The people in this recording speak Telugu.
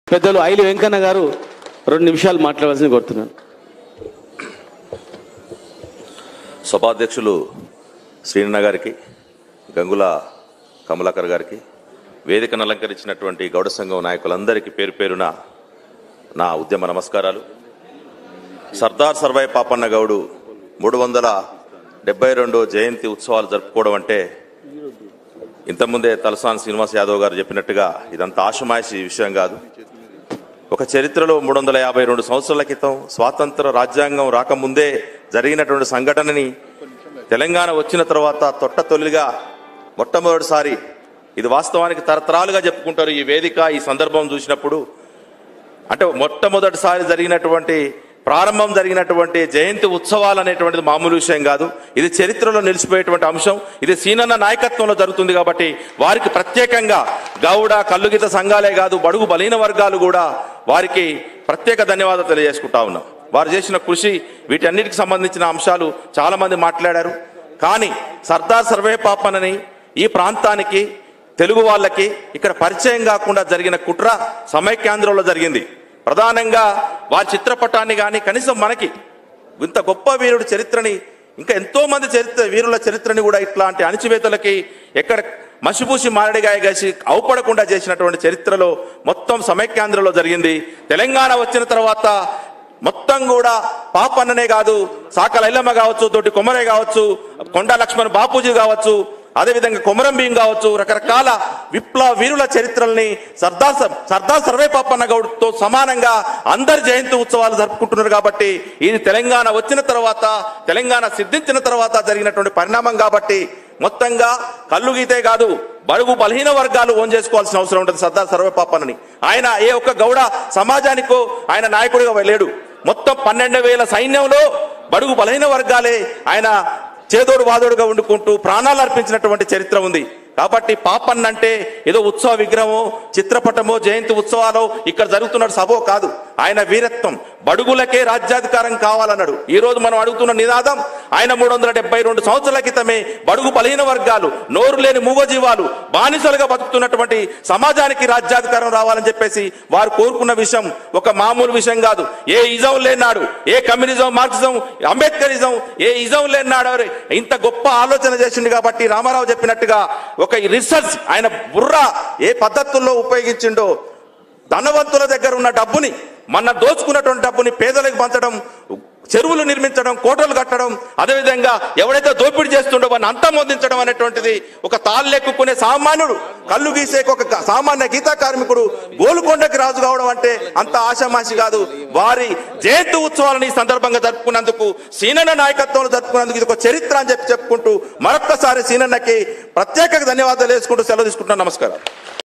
పెద్దలు ఐలి వెంకన్న గారు రెండు నిమిషాలు మాట్లాడవలసింది కోరుతున్నాను సభాధ్యక్షులు శ్రీనన్న గారికి గంగుల కమలాకర్ గారికి వేదికను అలంకరించినటువంటి గౌడ సంఘం నాయకులందరికీ పేరు పేరున నా ఉద్యమ నమస్కారాలు సర్దార్ సర్వై పాపన్న గౌడు మూడు వందల డెబ్బై రెండో జయంతి ఉత్సవాలు జరుపుకోవడం అంటే ఇంతకుముందే తలసాని శ్రీనివాస్ యాదవ్ గారు చెప్పినట్టుగా ఇదంతా ఆశమాయసి విషయం కాదు ఒక చరిత్రలో మూడు వందల యాభై రెండు సంవత్సరాల క్రితం స్వాతంత్ర రాజ్యాంగం రాకముందే జరిగినటువంటి సంఘటనని తెలంగాణ వచ్చిన తర్వాత తొట్ట తొలిగా మొట్టమొదటిసారి ఇది వాస్తవానికి తరతరాలుగా చెప్పుకుంటారు ఈ వేదిక ఈ సందర్భం చూసినప్పుడు అంటే మొట్టమొదటిసారి జరిగినటువంటి ప్రారంభం జరిగినటువంటి జయంతి ఉత్సవాలు అనేటువంటిది మామూలు విషయం కాదు ఇది చరిత్రలో నిలిచిపోయేటువంటి అంశం ఇది సీనన్న నాయకత్వంలో జరుగుతుంది కాబట్టి వారికి ప్రత్యేకంగా గౌడ కల్లుగీత సంఘాలే కాదు బడుగు బలహీన వర్గాలు కూడా వారికి ప్రత్యేక ధన్యవాదాలు తెలియజేసుకుంటా ఉన్నాం వారు చేసిన కృషి వీటన్నిటికి సంబంధించిన అంశాలు చాలా మంది మాట్లాడారు కానీ సర్దార్ సర్వే పాపనని ఈ ప్రాంతానికి తెలుగు వాళ్ళకి ఇక్కడ పరిచయం కాకుండా జరిగిన కుట్ర సమైక్యాంధ్రంలో జరిగింది ప్రధానంగా వారి చిత్రపటాన్ని కానీ కనీసం మనకి ఇంత గొప్ప వీరుడి చరిత్రని ఇంకా ఎంతో మంది చరిత్ర వీరుల చరిత్రని కూడా ఇట్లాంటి అణచివేతలకి ఎక్కడ మసిపూసి మారడిగాయ గసి అవపడకుండా చేసినటువంటి చరిత్రలో మొత్తం సమైక్యాంధ్రలో జరిగింది తెలంగాణ వచ్చిన తర్వాత మొత్తం కూడా పాపన్ననే కాదు సాకల ఐలమ్మ కావచ్చు తోటి కొమరే కావచ్చు కొండా లక్ష్మణ్ బాపూజీ కావచ్చు అదేవిధంగా కొమరం భీం కావచ్చు రకరకాల విప్లవ వీరుల చరిత్రల్ని సర్దార్ స- సర్దార్ సర్వే పాపన్న గౌడ్తో సమానంగా అందరి జయంతి ఉత్సవాలు జరుపుకుంటున్నారు కాబట్టి ఇది తెలంగాణ వచ్చిన తర్వాత తెలంగాణ సిద్ధించిన తర్వాత జరిగినటువంటి పరిణామం కాబట్టి మొత్తంగా కళ్ళు గీతే కాదు బడుగు బలహీన వర్గాలు ఓన్ చేసుకోవాల్సిన అవసరం ఉంటుంది సర్దార్ సర్వపాపన్నని ఆయన ఏ ఒక్క గౌడ సమాజానికో ఆయన నాయకుడిగా లేడు మొత్తం పన్నెండు వేల సైన్యంలో బడుగు బలహీన వర్గాలే ఆయన చేదోడు వాదోడుగా వండుకుంటూ ప్రాణాలు అర్పించినటువంటి చరిత్ర ఉంది కాబట్టి పాపన్న అంటే ఏదో ఉత్సవ విగ్రహమో చిత్రపటమో జయంతి ఉత్సవాలు ఇక్కడ జరుగుతున్న సభో కాదు ఆయన వీరత్వం బడుగులకే రాజ్యాధికారం కావాలన్నాడు ఈ రోజు మనం అడుగుతున్న నినాదం ఆయన మూడు వందల డెబ్బై రెండు సంవత్సరాల క్రితమే బడుగు బలహీన వర్గాలు నోరు లేని మూగజీవాలు బానిసలుగా బతుకుతున్నటువంటి సమాజానికి రాజ్యాధికారం రావాలని చెప్పేసి వారు కోరుకున్న విషయం ఒక మామూలు విషయం కాదు ఏ ఇజం లేనాడు ఏ కమ్యూనిజం మార్క్సిజం అంబేద్కరిజం ఏ ఇజం లేనాడు ఎవరు ఇంత గొప్ప ఆలోచన చేసిండు కాబట్టి రామారావు చెప్పినట్టుగా ఒక రీసెర్చ్ ఆయన బుర్ర ఏ పద్ధతుల్లో ఉపయోగించిండో ధనవంతుల దగ్గర ఉన్న డబ్బుని మన దోచుకున్నటువంటి డబ్బుని పేదలకు పంచడం చెరువులు నిర్మించడం కోటలు కట్టడం అదేవిధంగా ఎవడైతే దోపిడీ చేస్తుండో వాడిని అంతమొందించడం అనేటువంటిది ఒక తాళ్ళెక్కునే సామాన్యుడు కళ్ళు గీసే ఒక క- సామాన్య గీతా కార్మికుడు గోలుకొండకి రాజు కావడం అంటే అంత ఆశామాషి కాదు వారి జయంతి ఉత్సవాలను ఈ సందర్భంగా జరుపుకున్నందుకు సీనన్న నాయకత్వంలో జరుపుకున్నందుకు ఇది ఒక చరిత్ర అని చెప్పి చెప్పుకుంటూ మరొక్కసారి సీనన్నకి ప్రత్యేక ధన్యవాదాలు వేసుకుంటూ సెలవు తీసుకుంటున్నాను నమస్కారం